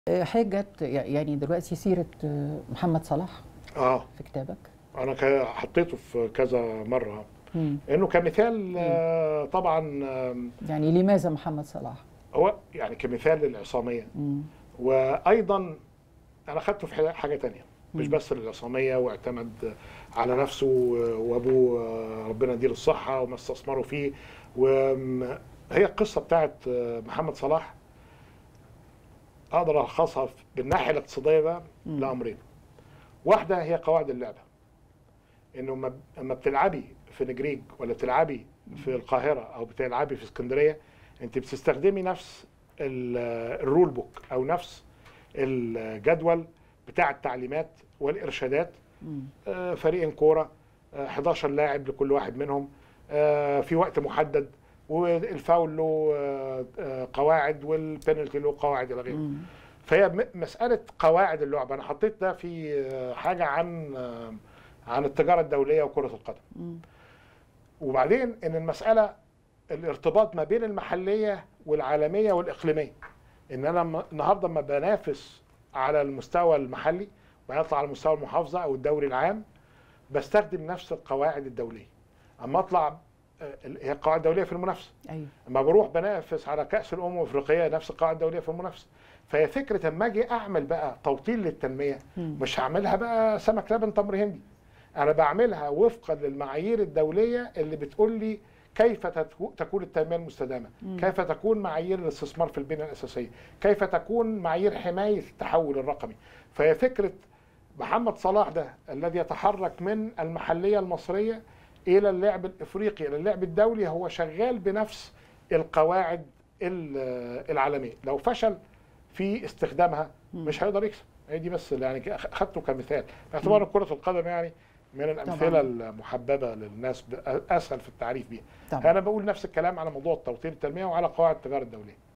حاجة يعني دلوقتي سيرة محمد صلاح اه في كتابك انا ك- حطيته في كذا مره مم. انه كمثال آه، طبعا آم، يعني لماذا محمد صلاح؟ هو يعني كمثال للعصاميه مم. وايضا انا خدته في حاجة- حاجه تانية مش مم. بس للعصاميه واعتمد على نفسه وابوه آه، ربنا يديله الصحه وما استثمروا فيه وهي القصه بتاعت آه، محمد صلاح اقدر الخصها بالناحيه الاقتصاديه بقى مم. لامرين واحده هي قواعد اللعبه انه لما لما بتلعبي في نجريج ولا بتلعبي في القاهره او بتلعبي في اسكندريه انت بتستخدمي نفس ال- الرول بوك او نفس الجدول بتاع التعليمات والارشادات مم. آه، فريقين كوره آه، 11 لاعب لكل واحد منهم آه، في وقت محدد والفاول له آه، آه، قواعد والبينالتي له قواعد الى غيره مم. فهي م- مساله قواعد اللعبه انا حطيت ده في آه، حاجه عن آه، عن التجاره الدوليه وكره القدم مم. وبعدين ان المساله الارتباط ما بين المحليه والعالميه والاقليميه ان انا م- النهارده لما بنافس على المستوى المحلي ويطلع على مستوى المحافظه او الدوري العام بستخدم نفس القواعد الدوليه اما اطلع آه، ال- هي القواعد الدوليه في المنافسه ايوه اما بروح بنافس على كاس الامم الافريقيه نفس القواعد الدوليه في المنافسه فهي فكره اما اجي اعمل بقى توطين للتنميه مم. مش هعملها بقى سمك لبن تمر هندي انا بعملها وفقا للمعايير الدوليه اللي بتقول لي كيف تتكو- تكون التنميه المستدامه مم. كيف تكون معايير الاستثمار في البنيه الاساسيه كيف تكون معايير حمايه التحول الرقمي فهي فكره محمد صلاح ده الذي يتحرك من المحليه المصريه الى اللعب الافريقي الى اللعب الدولي هو شغال بنفس القواعد ال- العالميه لو فشل في استخدامها مم. مش هيقدر يكسب هي دي بس اللي يعني اخدته كمثال باعتبار كره القدم يعني من الامثله طبعاً. المحببه للناس ب- اسهل في التعريف بيها طبعا انا بقول نفس الكلام على موضوع التوطين التنميه وعلى قواعد التجاره الدوليه